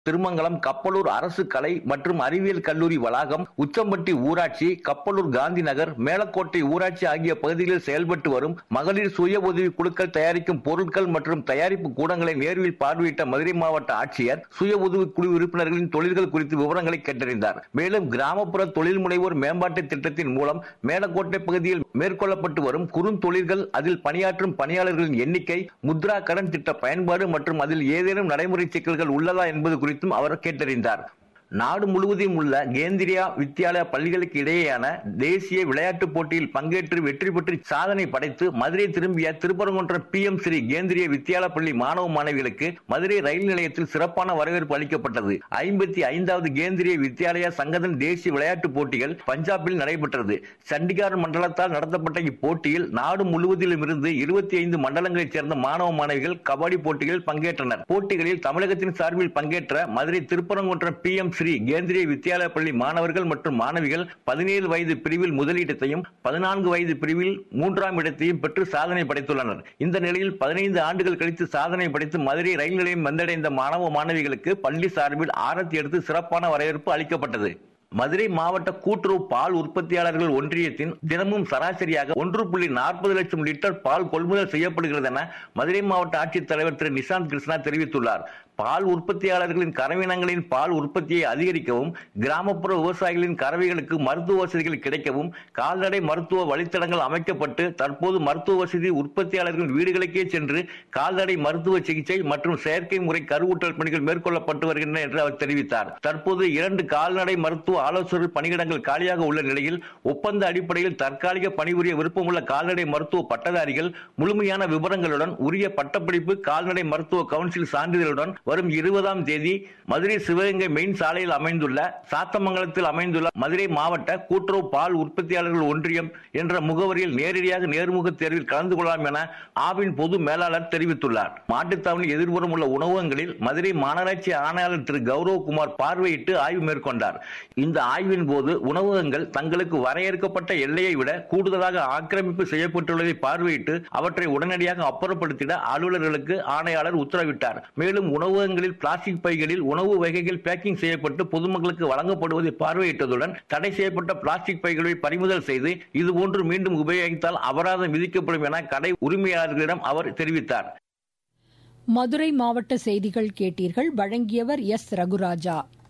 திருமங்கலம் கப்பலூர் அரசு கலை மற்றும் அறிவியல் கல்லூரி வளாகம் உச்சம்பட்டி ஊராட்சி கப்பலூர் காந்தி நகர் மேலக்கோட்டை ஊராட்சி ஆகிய பகுதிகளில் செயல்பட்டு வரும் மகளிர் சுய உதவி குழுக்கள் தயாரிக்கும் பொருட்கள் மற்றும் தயாரிப்பு கூடங்களை நேர்வில் பார்வையிட்ட மதுரை மாவட்ட ஆட்சியர் சுய உதவி குழு உறுப்பினர்களின் தொழில்கள் குறித்து விவரங்களை கேட்டறிந்தார் மேலும் கிராமப்புற தொழில் முனைவோர் மேம்பாட்டு திட்டத்தின் மூலம் மேலக்கோட்டை பகுதியில் மேற்கொள்ளப்பட்டு வரும் குறுந்தொழில்கள் அதில் பணியாற்றும் பணியாளர்களின் எண்ணிக்கை முத்ரா கடன் திட்ட பயன்பாடு மற்றும் அதில் ஏதேனும் நடைமுறை சிக்கல்கள் உள்ளதா என்பது குறித்தும் அவர் கேட்டறிந்தார் நாடு முழுவதும் உள்ள கேந்திரியா வித்யாலயா பள்ளிகளுக்கு இடையேயான தேசிய விளையாட்டுப் போட்டியில் பங்கேற்று வெற்றி பெற்று சாதனை படைத்து மதுரை திரும்பிய திருப்பரங்குன்றம் பி எம் ஸ்ரீ கேந்திரிய வித்யாலயா பள்ளி மாணவ மாணவிகளுக்கு மதுரை ரயில் நிலையத்தில் சிறப்பான வரவேற்பு அளிக்கப்பட்டது ஐம்பத்தி ஐந்தாவது கேந்திரிய வித்யாலயா சங்கதன் தேசிய விளையாட்டுப் போட்டிகள் பஞ்சாபில் நடைபெற்றது சண்டிகார் மண்டலத்தால் நடத்தப்பட்ட இப்போட்டியில் நாடு முழுவதிலும் இருந்து இருபத்தி ஐந்து மண்டலங்களைச் சேர்ந்த மாணவ மாணவிகள் கபடி போட்டிகளில் பங்கேற்றனர் போட்டிகளில் தமிழகத்தின் சார்பில் பங்கேற்ற மதுரை திருப்பரங்குன்றம் பி எம் ஸ்ரீ கேந்திரிய வித்யாலய பள்ளி மாணவர்கள் மற்றும் மாணவிகள் பதினேழு வயது பிரிவில் முதலிடத்தையும் பதினான்கு வயது பிரிவில் மூன்றாம் இடத்தையும் பெற்று சாதனை படைத்துள்ளனர் இந்த நிலையில் பதினைந்து ஆண்டுகள் கழித்து சாதனை படைத்து மதுரை ரயில் நிலையம் வந்தடைந்த மாணவ மாணவிகளுக்கு பள்ளி சார்பில் ஆரத்தி எடுத்து சிறப்பான வரவேற்பு அளிக்கப்பட்டது மதுரை மாவட்ட கூட்டுறவு பால் உற்பத்தியாளர்கள் ஒன்றியத்தின் தினமும் சராசரியாக ஒன்று புள்ளி நாற்பது லட்சம் லிட்டர் பால் கொள்முதல் செய்யப்படுகிறது என மதுரை மாவட்ட ஆட்சித்தலைவர் திரு நிசாந்த் கிருஷ்ணா தெரிவித்துள்ளார் பால் உற்பத்தியாளர்களின் கறவினங்களின் பால் உற்பத்தியை அதிகரிக்கவும் கிராமப்புற விவசாயிகளின் கறவைகளுக்கு மருத்துவ வசதிகள் கிடைக்கவும் கால்நடை மருத்துவ வழித்தடங்கள் அமைக்கப்பட்டு தற்போது மருத்துவ வசதி உற்பத்தியாளர்களின் வீடுகளுக்கே சென்று கால்நடை மருத்துவ சிகிச்சை மற்றும் செயற்கை முறை கருவூட்டல் பணிகள் மேற்கொள்ளப்பட்டு வருகின்றன என்று அவர் தெரிவித்தார் தற்போது இரண்டு கால்நடை மருத்துவ ஆலோசகர் பணியிடங்கள் காலியாக உள்ள நிலையில் ஒப்பந்த அடிப்படையில் தற்காலிக பணிபுரிய விருப்பமுள்ள கால்நடை மருத்துவ பட்டதாரிகள் முழுமையான விவரங்களுடன் உரிய பட்டப்படிப்பு கால்நடை மருத்துவ கவுன்சில் சான்றிதழுடன் வரும் இருபதாம் தேதி மதுரை சிவகங்கை மெயின் சாலையில் அமைந்துள்ள சாத்தமங்கலத்தில் அமைந்துள்ள மதுரை மாவட்ட கூட்டுறவு பால் உற்பத்தியாளர்கள் ஒன்றியம் என்ற முகவரியில் நேரடியாக நேர்முக தேர்வில் கலந்து கொள்ளலாம் என ஆவின் பொது மேலாளர் தெரிவித்துள்ளார் மாட்டுத்தாவணி எதிர்புறம் உள்ள உணவகங்களில் மதுரை மாநகராட்சி ஆணையாளர் திரு கௌரவகுமார் பார்வையிட்டு ஆய்வு மேற்கொண்டார் இந்த ஆய்வின் போது உணவகங்கள் தங்களுக்கு வரையறுக்கப்பட்ட எல்லையை விட கூடுதலாக ஆக்கிரமிப்பு செய்யப்பட்டுள்ளதை பார்வையிட்டு அவற்றை உடனடியாக அப்புறப்படுத்திட அலுவலர்களுக்கு ஆணையாளர் உத்தரவிட்டார் மேலும் உணவகங்களில் பிளாஸ்டிக் பைகளில் உணவு வகைகள் பேக்கிங் செய்யப்பட்டு பொதுமக்களுக்கு வழங்கப்படுவதை பார்வையிட்டதுடன் தடை செய்யப்பட்ட பிளாஸ்டிக் பைகளை பறிமுதல் செய்து இதுபோன்று மீண்டும் உபயோகித்தால் அபராதம் விதிக்கப்படும் என கடை உரிமையாளர்களிடம் அவர் தெரிவித்தார் மதுரை மாவட்ட செய்திகள் கேட்டீர்கள் வழங்கியவர் எஸ் ரகுராஜா